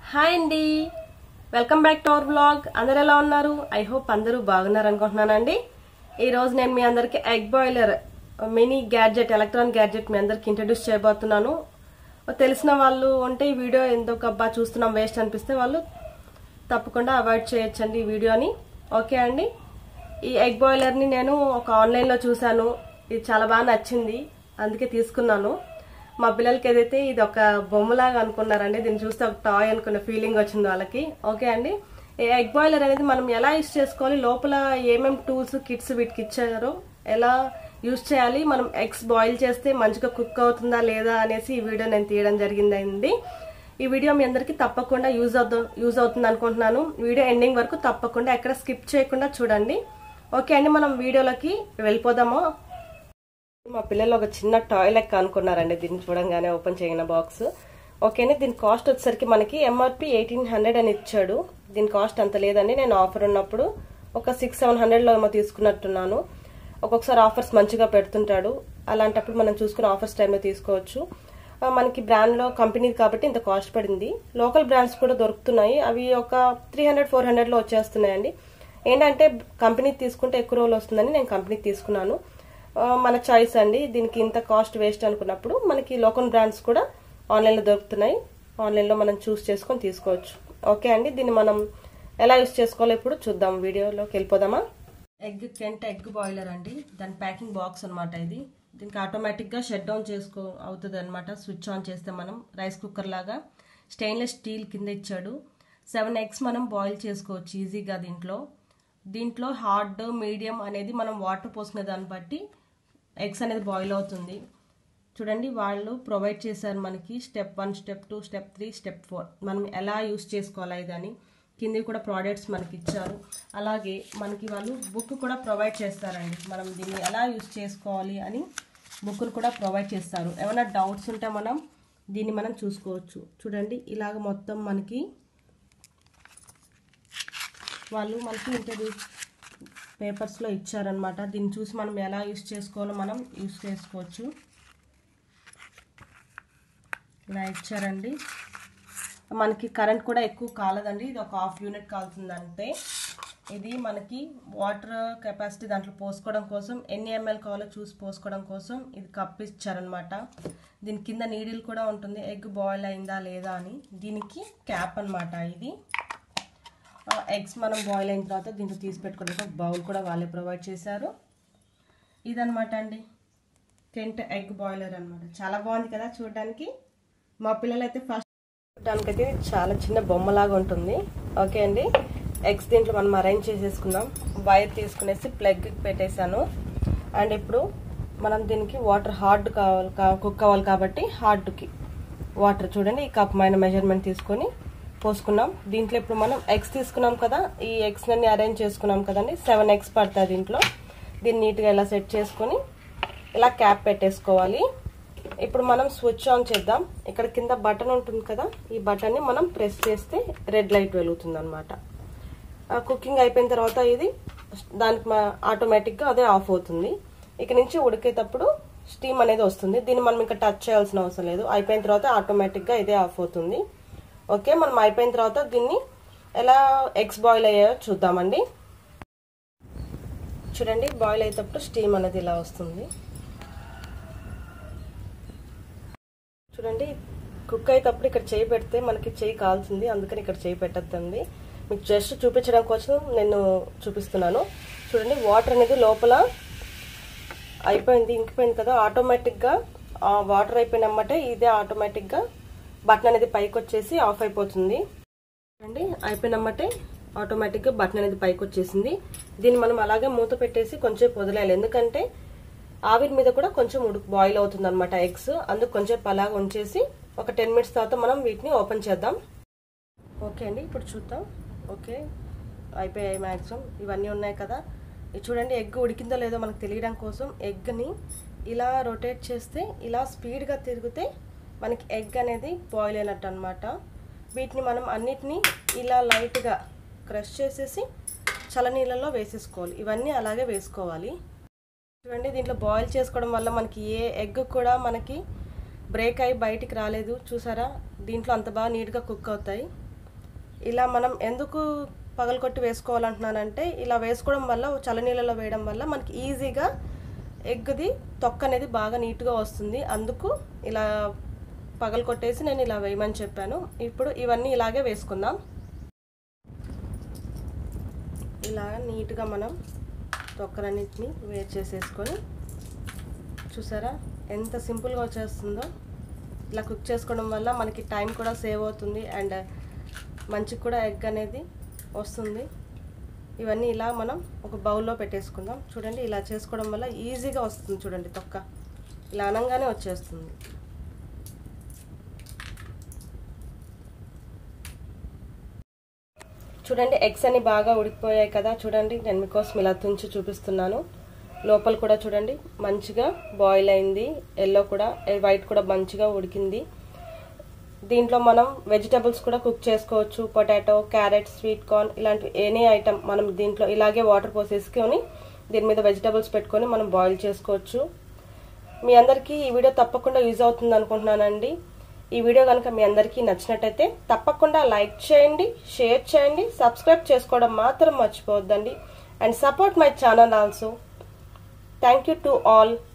hi అండి welcome back to our blog అందరు ఎలా ఉన్నారు ఐ హోప్ అందరూ బాగున్నారు అనుకుంటున్నానండి ఈ రోజు నేను మీ అందరికి egg boiler mini gadget electronic gadget మీ అందరికి ఇంట్రడ్యూస్ చేయబోతున్నాను తెలిసిన వాళ్ళు ఉంటే ఈ వీడియో ఎందుకు అబ్బా చూస్తున్నాం వేస్ట్ అనిపిస్తే వాళ్ళు తప్పకుండా అవాయిడ్ చేయొచ్చండి ఈ వీడియోని ఓకే అండి ఈ ఎగ్ బాయిలర్ని నేను ఒక ఆన్లైన్లో చూశాను ఇది చాలా బాగా నచ్చింది అందుకే తీసుకున్నాను మా పిల్లలకి ఏదైతే ఇది ఒక బొమ్మలాగా అనుకున్నారండి దీన్ని చూస్తే ఒక టాయ్ అనుకున్న ఫీలింగ్ వచ్చింది వాళ్ళకి ఓకే అండి ఈ ఎగ్ బాయిలర్ అనేది మనం ఎలా యూస్ చేసుకోవాలి లోపల ఏమేం టూల్స్ కిట్స్ వీటికి ఇచ్చారో ఎలా యూస్ చేయాలి మనం ఎగ్స్ బాయిల్ చేస్తే మంచిగా కుక్ అవుతుందా లేదా అనేసి ఈ వీడియో నేను తీయడం జరిగిందండి ఈ వీడియో మీ అందరికీ తప్పకుండా యూజ్ అవుతుంది యూజ్ అవుతుంది అనుకుంటున్నాను వీడియో ఎండింగ్ వరకు తప్పకుండా ఎక్కడ స్కిప్ చేయకుండా చూడండి ఓకే అండి మనం వీడియోలోకి వెళ్ళిపోదాము మా పిల్లలు ఒక చిన్న టాయ్ లెక్క అనుకున్నారండి దీన్ని చూడంగానే ఓపెన్ చేయన బాక్స్ ఓకేనే దీని కాస్ట్ వచ్చేసరికి మనకి ఎంఆర్పి ఎయిటీన్ హండ్రెడ్ అని ఇచ్చాడు దీని కాస్ట్ అంత లేదండి నేను ఆఫర్ ఉన్నప్పుడు ఒక సిక్స్ సెవెన్ హండ్రెడ్లో ఏమో తీసుకున్నట్టున్నాను ఒక్కొక్కసారి ఆఫర్స్ మంచిగా పెడుతుంటాడు అలాంటప్పుడు మనం చూసుకుని ఆఫర్స్ టైంలో తీసుకోవచ్చు మనకి బ్రాండ్లో కంపెనీ కాబట్టి ఇంత కాస్ట్ పడింది లోకల్ బ్రాండ్స్ కూడా దొరుకుతున్నాయి అవి ఒక త్రీ హండ్రెడ్ ఫోర్ హండ్రెడ్లో వచ్చేస్తున్నాయండి ఏంటంటే కంపెనీ తీసుకుంటే ఎక్కువ రోజులు వస్తుందని నేను కంపెనీ తీసుకున్నాను మన చాయిస్ అండి దీనికి ఇంత కాస్ట్ వేస్ట్ అనుకున్నప్పుడు మనకి లోకల్ బ్రాండ్స్ కూడా ఆన్లైన్లో దొరుకుతున్నాయి ఆన్లైన్లో మనం చూస్ చేసుకొని తీసుకోవచ్చు ఓకే అండి దీన్ని మనం ఎలా యూస్ చేసుకోవాలో ఇప్పుడు చూద్దాం వీడియోలోకి వెళ్ళిపోదామా ఎగ్ కెంట్ ఎగ్ బాయిలర్ అండి దాని ప్యాకింగ్ బాక్స్ అనమాట ఇది దీనికి ఆటోమేటిక్గా షట్ డౌన్ చేసుకో అవుతుంది అనమాట స్విచ్ ఆన్ చేస్తే మనం రైస్ కుక్కర్ లాగా స్టెయిన్లెస్ స్టీల్ కింద ఇచ్చాడు సెవెన్ ఎగ్స్ మనం బాయిల్ చేసుకోవచ్చు ఈజీగా దీంట్లో దీంట్లో హార్డ్ మీడియం అనేది మనం వాటర్ పోసుకునే దాన్ని బట్టి ఎగ్స్ అనేది బాయిల్ అవుతుంది చూడండి వాళ్ళు ప్రొవైడ్ చేశారు మనకి step one step two step three step four మనం ఎలా యూస్ చేసుకోవాలి ఇదని కింది కూడా ప్రోడక్ట్స్ మనకి ఇచ్చారు అలాగే మనకి వాళ్ళు బుక్ కూడా ప్రొవైడ్ చేస్తారండి మనం దీన్ని ఎలా యూస్ చేసుకోవాలి అని బుక్ను కూడా ప్రొవైడ్ చేస్తారు ఏమైనా డౌట్స్ ఉంటే మనం దీన్ని మనం చూసుకోవచ్చు చూడండి ఇలాగ మొత్తం మనకి వాళ్ళు మనకి ఇంటర్వ్యూ పేపర్స్లో ఇచ్చారనమాట దీన్ని చూసి మనం ఎలా యూస్ చేసుకోవాలో మనం యూస్ చేసుకోవచ్చు ఇలా ఇచ్చారండి మనకి కరెంట్ కూడా ఎక్కువ కాలదండి ఇది ఒక హాఫ్ యూనిట్ కాలుతుందంటే ఇది మనకి వాటర్ కెపాసిటీ దాంట్లో పోసుకోవడం కోసం ఎన్ని ఎంఎల్ కావాలో చూసి పోసుకోవడం కోసం ఇది కప్ ఇచ్చారనమాట దీని కింద నీడిల్ కూడా ఉంటుంది ఎగ్ బాయిల్ అయిందా లేదా అని దీనికి క్యాప్ అనమాట ఇది ఎగ్స్ మనం బాయిల్ అయిన తర్వాత దీంట్లో తీసి పెట్టుకోవడానికి బౌల్ కూడా వాళ్ళే ప్రొవైడ్ చేశారు ఇదనమాట అండి కెంట్ ఎగ్ బాయిలర్ అనమాట చాలా బాగుంది కదా చూడడానికి మా పిల్లలు అయితే ఫస్ట్ చూడడానికైతే చాలా చిన్న బొమ్మలాగా ఉంటుంది ఓకే అండి ఎగ్స్ దీంట్లో మనం అరేంజ్ చేసేసుకుందాం వైర్ తీసుకునేసి ప్లగ్ పెట్టేశాను అండ్ ఇప్పుడు మనం దీనికి వాటర్ హార్డ్ కావాలి కుక్ కావాలి కాబట్టి హార్డ్కి వాటర్ చూడండి ఈ కప్ మైన మెజర్మెంట్ తీసుకొని పోసుకున్నాం దీంట్లో ఇప్పుడు మనం ఎగ్స్ తీసుకున్నాం కదా ఈ ఎగ్స్ అన్ని అరేంజ్ చేసుకున్నాం కదండి సెవెన్ ఎగ్స్ పడతాయి దీంట్లో దీన్ని నీట్గా ఇలా సెట్ చేసుకొని ఇలా క్యాప్ పెట్టేసుకోవాలి ఇప్పుడు మనం స్విచ్ ఆన్ చేద్దాం ఇక్కడ కింద బటన్ ఉంటుంది కదా ఈ బటన్ని మనం ప్రెస్ చేస్తే రెడ్ లైట్ వెలుగుతుంది అనమాట కుకింగ్ అయిపోయిన తర్వాత ఇది దానికి ఆటోమేటిక్గా అదే ఆఫ్ అవుతుంది ఇక నుంచి ఉడికేటప్పుడు స్టీమ్ అనేది వస్తుంది దీన్ని మనం ఇంకా టచ్ చేయాల్సిన అవసరం లేదు అయిపోయిన తర్వాత ఆటోమేటిక్గా ఇదే ఆఫ్ అవుతుంది ఓకే మనం అయిపోయిన తర్వాత దీన్ని ఎలా ఎగ్స్ బాయిల్ అయ్యాయో చూద్దామండి చూడండి బాయిల్ అయ్యేటప్పుడు స్టీమ్ అనేది ఇలా వస్తుంది చూడండి కుక్ అయ్యేటప్పుడు ఇక్కడ చేయి పెడితే మనకి చేయి కాల్తుంది అందుకని ఇక్కడ చేయి పెట్టద్దండి మీకు జస్ట్ చూపించడం కోసం నేను చూపిస్తున్నాను చూడండి వాటర్ అనేది లోపల అయిపోయింది ఇంకిపోయింది కదా ఆటోమేటిక్గా వాటర్ అయిపోయినమ్మటే ఇదే ఆటోమేటిక్గా బటన్ అనేది పైకి వచ్చేసి ఆఫ్ అయిపోతుంది చూడండి అయిపోయినమ్మటే ఆటోమేటిక్గా బటన్ అనేది పైకి వచ్చేసింది దీన్ని మనం అలాగే మూత పెట్టేసి కొంచెం వదిలేయాలి ఎందుకంటే ఆవిరి మీద కూడా కొంచెం ఉడుకు బాయిల్ అవుతుంది అనమాట ఎగ్స్ అందుకు కొంచెం అలాగ ఉంచేసి ఒక టెన్ మినిట్స్ తర్వాత మనం వీటిని ఓపెన్ చేద్దాం ఓకే అండి ఇప్పుడు చూద్దాం ఓకే అయిపోయాయి మ్యాక్సిమం ఇవన్నీ ఉన్నాయి కదా ఇది చూడండి ఎగ్ ఉడికిందో లేదో మనకు తెలియడం కోసం ఎగ్ని ఇలా రొటేట్ చేస్తే ఇలా స్పీడ్గా తిరిగితే మనకి ఎగ్ అనేది బాయిల్ అయినట్టు అనమాట వీటిని మనం అన్నిటినీ ఇలా లైట్గా క్రష్ చేసేసి చల్లనీళ్ళలో వేసేసుకోవాలి ఇవన్నీ అలాగే వేసుకోవాలి చూడండి దీంట్లో బాయిల్ చేసుకోవడం వల్ల మనకి ఏ ఎగ్ కూడా మనకి బ్రేక్ అయ్యి బయటికి రాలేదు చూసారా దీంట్లో అంత బాగా నీట్గా కుక్ అవుతాయి ఇలా మనం ఎందుకు పగలకొట్టి వేసుకోవాలంటున్నానంటే ఇలా వేసుకోవడం వల్ల చల్లనీళ్ళలో వేయడం వల్ల మనకి ఈజీగా ఎగ్ది తొక్క అనేది బాగా నీట్గా వస్తుంది అందుకు ఇలా పగలు కొట్టేసి నేను ఇలా వేయమని చెప్పాను ఇప్పుడు ఇవన్నీ ఇలాగే వేసుకుందాం ఇలా నీట్గా మనం తొక్కలన్నింటినీ వేరు చేసేసుకొని చూసారా ఎంత సింపుల్గా వచ్చేస్తుందో ఇలా కుక్ చేసుకోవడం వల్ల మనకి టైం కూడా సేవ్ అవుతుంది అండ్ మంచిగా కూడా ఎగ్ అనేది వస్తుంది ఇవన్నీ ఇలా మనం ఒక బౌల్లో పెట్టేసుకుందాం చూడండి ఇలా చేసుకోవడం వల్ల ఈజీగా వస్తుంది చూడండి తొక్క ఇలా అనంగానే వచ్చేస్తుంది చూడండి ఎగ్స్ అన్ని బాగా ఉడికిపోయాయి కదా చూడండి నేను మీకోసం ఇలా తుంచి చూపిస్తున్నాను లోపల కూడా చూడండి మంచిగా బాయిల్ అయింది ఎల్లో కూడా వైట్ కూడా మంచిగా ఉడికింది దీంట్లో మనం వెజిటబుల్స్ కూడా కుక్ చేసుకోవచ్చు పొటాటో క్యారెట్ స్వీట్ కార్న్ ఇలాంటి ఎనీ ఐటమ్ మనం దీంట్లో ఇలాగే వాటర్ పోసేసుకొని దీని మీద వెజిటబుల్స్ పెట్టుకొని మనం బాయిల్ చేసుకోవచ్చు మీ అందరికీ ఈ వీడియో తప్పకుండా యూజ్ అవుతుంది అనుకుంటున్నానండి ఈ వీడియో కనుక మీ అందరికీ నచ్చినట్టయితే తప్పకుండా లైక్ చేయండి షేర్ చేయండి సబ్స్క్రైబ్ చేసుకోవడం మాత్రం మర్చిపోవద్దండి and support my channel also thank you to all